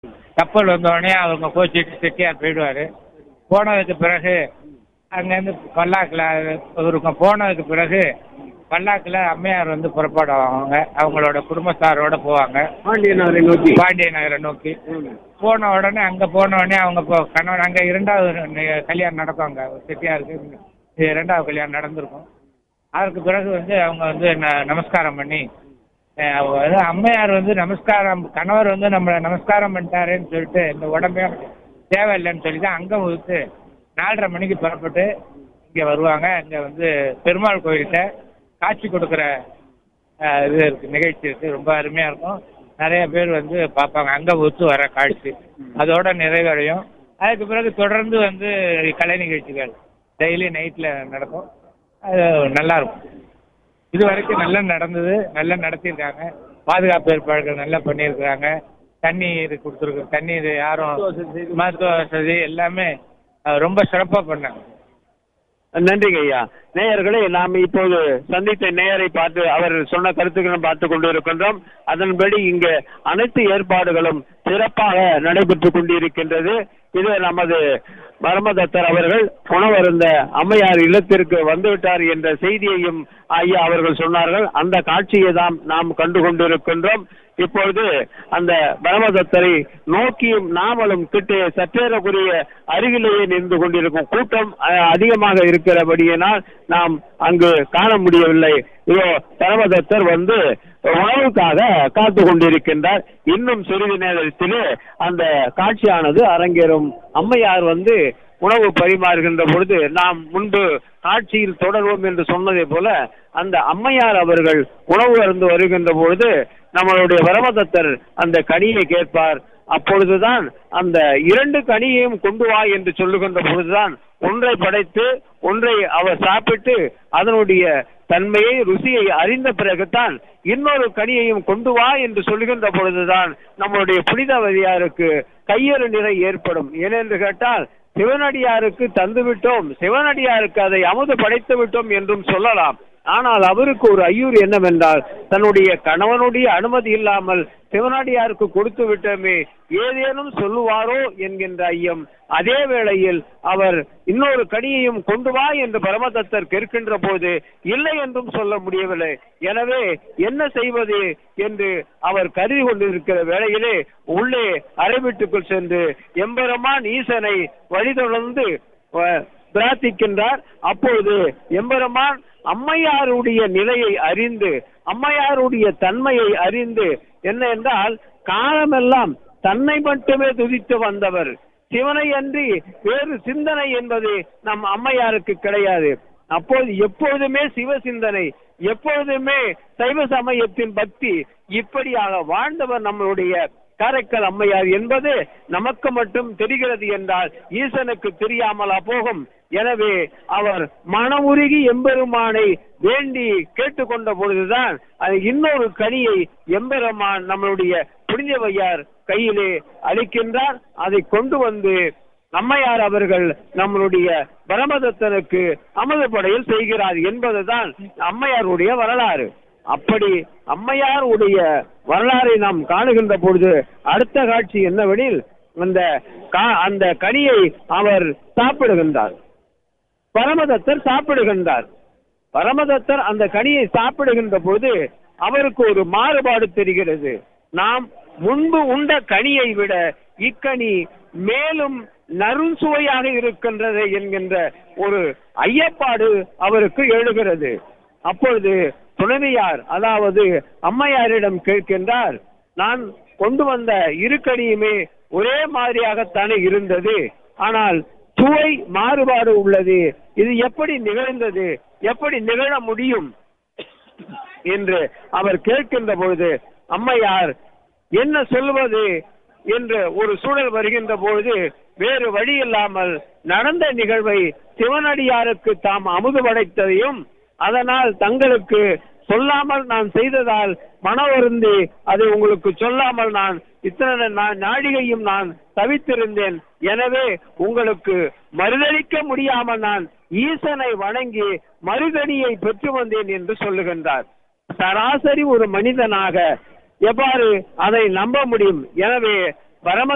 கப்பல் வந்தோடனே அவங்க கோச்சிட்டு செட்டியார் போயிடுவார் போனதுக்கு பிறகு அங்கேருந்து பல்லாக்கில் இவருக்கும் போனதுக்கு பிறகு பல்லாக்கில் அம்மையார் வந்து புறப்படுவாங்க அவங்களோட குடும்பத்தாரோட போவாங்க பாண்டிய நகரை நோக்கி பாண்டிய நகரை நோக்கி போன உடனே அங்கே போன உடனே அவங்க இப்போ கணவன் அங்கே இரண்டாவது நி- கல்யாணம் நடக்கும் அங்கே செட்டியாருக்கு இது இரண்டாவது கல்யாணம் நடந்திருக்கும் அதற்கு பிறகு வந்து அவங்க வந்து ந- நமஸ்காரம் பண்ணி அஹ், அவங்க வந்து அம்மையார் வந்து நமஸ்காரம் கணவர் வந்து நம்மளை நமஸ்காரம் பண்ணிட்டாருன்னு சொல்லிட்டு இந்த உடம்பே தேவையில்லைன்னு சொல்லி தான் அங்கே விட்டு நாலரை மணிக்கு புறப்பட்டு இங்கே வருவாங்க இங்கே வந்து பெருமாள் கோயில்கிட்ட காட்சி கொடுக்குற அஹ், இது இருக்கு நிகழ்ச்சி இருக்கு ரொம்ப அருமையா இருக்கும் நிறைய பேர் வந்து பார்ப்பாங்க அங்க ஒத்து வர காட்சி அதோட நிறைவடையும் அதுக்கு பிறகு தொடர்ந்து வந்து கலை நிகழ்ச்சிகள் டெய்லி நைட்ல நடக்கும் அது நல்லா இருக்கும் இது வரைக்கும் நல்லா நடந்தது நல்லா நடத்தியிருக்காங்க பாதுகாப்பு ஏற்பாடுகள் நல்லா பண்ணியிருக்கிறாங்க தண்ணீர் கொடுத்துருக்கு தண்ணீர் யாரும் மருத்துவ வசதி எல்லாமே அஹ், ரொம்ப சிறப்பாக பண்ணாங்க நன்றிங்க ஐயா நேயர்களே நாம் இப்போது சந்தித்த நேயரை பார்த்து அவர் சொன்ன கருத்துக்களும் பார்த்து கொண்டு இருக்கின்றோம் அதன்படி இங்கே அனைத்து ஏற்பாடுகளும் சிறப்பாக நடைபெற்றுக் கொண்டிருக்கின்றது இது நமது மர்மதத்தர் அவர்கள் உணவருந்த அம்மையார் இல்லத்திற்கு வந்துவிட்டார் என்ற செய்தியையும் ஐயா அவர்கள் சொன்னார்கள் அந்த காட்சியை தான் நாம் கண்டு கொண்டிருக்கின்றோம் இப்பொழுது அந்த பரமதத்தரை நோக்கியும் நாமளும் கிட்டே சற்றேறக்குரிய அருகிலேயே நின்று கொண்டிருக்கும் கூட்டம் அஹ், அதிகமாக இருக்கிறபடியினால் நாம் அங்கு காண முடியவில்லை இதோ பரமதத்தர் வந்து உணவுக்காக காத்து கொண்டிருக்கின்றார் இன்னும் சிறிது நேரத்திலே அந்த காட்சியானது அரங்கேறும் அம்மையார் வந்து உணவு பரிமாறுகின்ற பொழுது நாம் முன்பு காட்சியில் தொடர்வோம் என்று சொன்னதை போல அந்த அம்மையார் அவர்கள் உணவு அருந்து வருகின்ற பொழுது நம்மளுடைய வரமதத்தர் அந்த கனியை கேட்பார் அப்பொழுதுதான் அந்த இரண்டு கனியையும் கொண்டு வா என்று சொல்லுகின்ற பொழுதுதான் ஒன்றை படைத்து ஒன்றை அவர் சாப்பிட்டு அதனுடைய தன்மையை ருசியை அறிந்த பிறகுதான் இன்னொரு கனியையும் கொண்டு வா என்று சொல்லுகின்ற பொழுதுதான் நம்மளுடைய புனிதவதியாருக்கு கையறு நிறை ஏற்படும் ஏனென்று கேட்டால் சிவனடியாருக்கு தந்து விட்டோம் சிவனடியாருக்கு அதை அமுது படைத்து விட்டோம் என்றும் சொல்லலாம் ஆனால் அவருக்கு ஒரு ஐயூர் என்னவென்றால் தன்னுடைய கணவனுடைய அனுமதி இல்லாமல் சிவனடியாருக்கு கொடுத்து விட்டோமே ஏதேனும் சொல்லுவாரோ என்கின்ற ஐயம் அதே வேளையில் அவர் இன்னொரு கனியையும் கொண்டு வா என்று பரமதத்தர் கேட்கின்ற போது இல்லை என்றும் சொல்ல முடியவில்லை எனவே என்ன செய்வது என்று அவர் கருதி கொண்டிருக்கிற வேளையிலே உள்ளே அறைவீட்டுக்குள் சென்று எம்பெருமான் ஈசனை வழிதொடர்ந்து அஹ், பிரார்த்திக்கின்றார் அப்பொழுது எம்பெருமான் அம்மையாருடைய நிலையை அறிந்து அம்மையாருடைய தன்மையை அறிந்து என்ன என்றால் காலமெல்லாம் தன்னை மட்டுமே துதித்து வந்தவர் சிவனை அன்றி வேறு சிந்தனை என்பது நம் அம்மையாருக்கு கிடையாது அப்போது எப்பொழுதுமே சிவ சிந்தனை எப்பொழுதுமே சைவ சமயத்தின் பக்தி இப்படியாக வாழ்ந்தவர் நம்மளுடைய காரைக்கால் அம்மையார் என்பது நமக்கு மட்டும் தெரிகிறது என்றால் ஈசனுக்கு தெரியாமலா போகும் எனவே அவர் மனமுருகி எம்பெருமானை வேண்டி கேட்டுக்கொண்ட பொழுதுதான் அது இன்னொரு கனியை எம்பெருமான் நம்மளுடைய புனிதவையார் கையிலே அளிக்கின்றார் அதை கொண்டு வந்து அம்மையார் அவர்கள் நம்மளுடைய பரமதத்தனுக்கு அமதப்படையில் செய்கிறார் என்பதுதான் அம்மையாருடைய வரலாறு அப்படி அம்மையார் உடைய வரலாறை நாம் காணுகின்ற பொழுது அடுத்த காட்சி என்னவெனில் அந்த கா- அந்த கனியை அவர் சாப்பிடுகின்றார் பரமதத்தர் சாப்பிடுகின்றார் பரமதத்தர் அந்த கனியை சாப்பிடுகின்ற போது அவருக்கு ஒரு மாறுபாடு தெரிகிறது நாம் முன்பு உண்ட கனியை விட இக்கனி மேலும் நறுசுவையாக இருக்கின்றது என்கின்ற ஒரு ஐயப்பாடு அவருக்கு எழுகிறது அப்பொழுது துணைவியார் அதாவது அம்மையாரிடம் கேட்கின்றார் நான் கொண்டு வந்த இரு கனியுமே ஒரே மாதிரியாகத்தானே இருந்தது ஆனால் சுவை மாறுபாடு உள்ளது இது எப்படி நிகழ்ந்தது எப்படி நிகழ முடியும் என்று அவர் கேட்கின்ற பொழுது அம்மையார் என்ன சொல்வது என்று ஒரு சூழல் வருகின்ற பொழுது வேறு வழி இல்லாமல் நடந்த நிகழ்வை சிவனடியாருக்கு தாம் அமுது படைத்ததையும் அதனால் தங்களுக்கு சொல்லாமல் நான் செய்ததால் மன வருந்தி அதை உங்களுக்கு சொல்லாமல் நான் இத்தனை நா- நாழிகையும் நான் தவித்திருந்தேன் எனவே உங்களுக்கு மறுதளிக்க முடியாமல் நான் ஈசனை வணங்கி மறுதடியை பெற்று வந்தேன் என்று சொல்லுகின்றார் சராசரி ஒரு மனிதனாக எவ்வாறு அதை நம்ப முடியும் எனவே பரம